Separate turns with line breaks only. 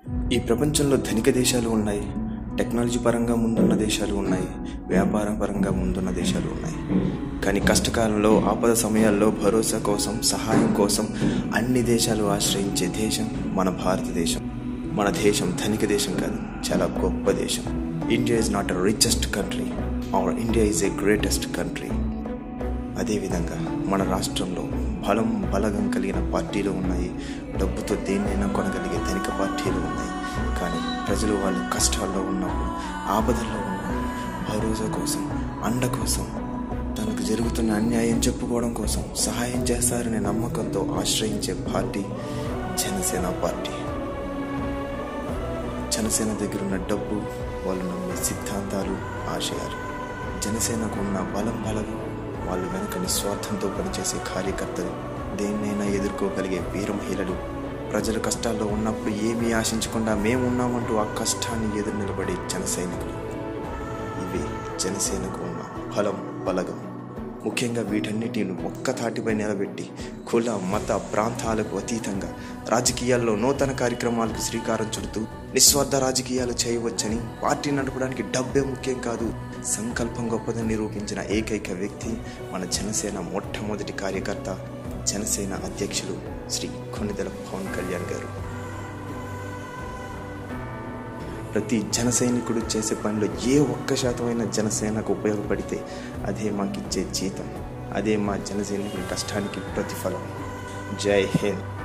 ఈ ప్రపంచంలో ధనిక దేశాలు ఉన్నాయి టెక్నాలజీ పరంగా ముందున్న దేశాలు ఉన్నాయి వ్యాపార పరంగా ముందున్న దేశాలు ఉన్నాయి కానీ కష్టకాలంలో ఆపద సమయాల్లో భరోసా కోసం సహాయం కోసం అన్ని దేశాలు ఆశ్రయించే దేశం మన భారతదేశం మన దేశం ధనిక దేశం కాదు చాలా గొప్ప దేశం India is not a richest country our India is a greatest country అదేవిధంగా మన రాష్ట్రంలో బలం బలగం కలిగిన పార్టీలు ఉన్నాయి డబ్బుతో దేన్నైనా కొనగలిగే ధనిక పార్టీలు ఉన్నాయి కానీ ప్రజలు వాళ్ళ కష్టాల్లో ఉన్నప్పుడు ఆపదల్లో ఉన్నప్పుడు భరోసా కోసం అండ కోసం తనకు జరుగుతున్న అన్యాయం చెప్పుకోవడం కోసం సహాయం చేస్తారనే నమ్మకంతో ఆశ్రయించే పార్టీ జనసేన పార్టీ జనసేన దగ్గర ఉన్న డబ్బు వాళ్ళు నమ్మే సిద్ధాంతాలు ఆశయాలు జనసేనకు ఉన్న బలం బలం వాళ్ళు వెనక నిస్వార్థంతో పనిచేసే కార్యకర్తలు దేన్నైనా ఎదుర్కోగలిగే వీర మహిళలు ప్రజల కష్టాల్లో ఉన్నప్పుడు ఏమీ ఆశించకుండా మేము ఉన్నామంటూ ఆ కష్టాన్ని ఎదురు నిలబడే జన సైనికులు ఇవే జనసేనకు ఉన్న బలం బలగం ముఖ్యంగా వీటన్నిటిని ఒక్క తాటిపై నిలబెట్టి కుల మత ప్రాంతాలకు అతీతంగా రాజకీయాల్లో నూతన కార్యక్రమాలకు శ్రీకారం చుడుతూ నిస్వార్థ రాజకీయాలు చేయవచ్చని పార్టీ నడపడానికి డబ్బే ముఖ్యం కాదు సంకల్పం గొప్పదని నిరూపించిన ఏకైక వ్యక్తి మన జనసేన మొట్టమొదటి కార్యకర్త జనసేన అధ్యక్షులు శ్రీ కొన్నిదెల పవన్ కళ్యాణ్ గారు ప్రతి జన సైనికుడు చేసే పనిలో ఏ ఒక్క శాతమైన జనసేనకు ఉపయోగపడితే అదే మాకిచ్చే జీతం అదే మా జన సైనికుల కష్టానికి ప్రతిఫలం జై హింద్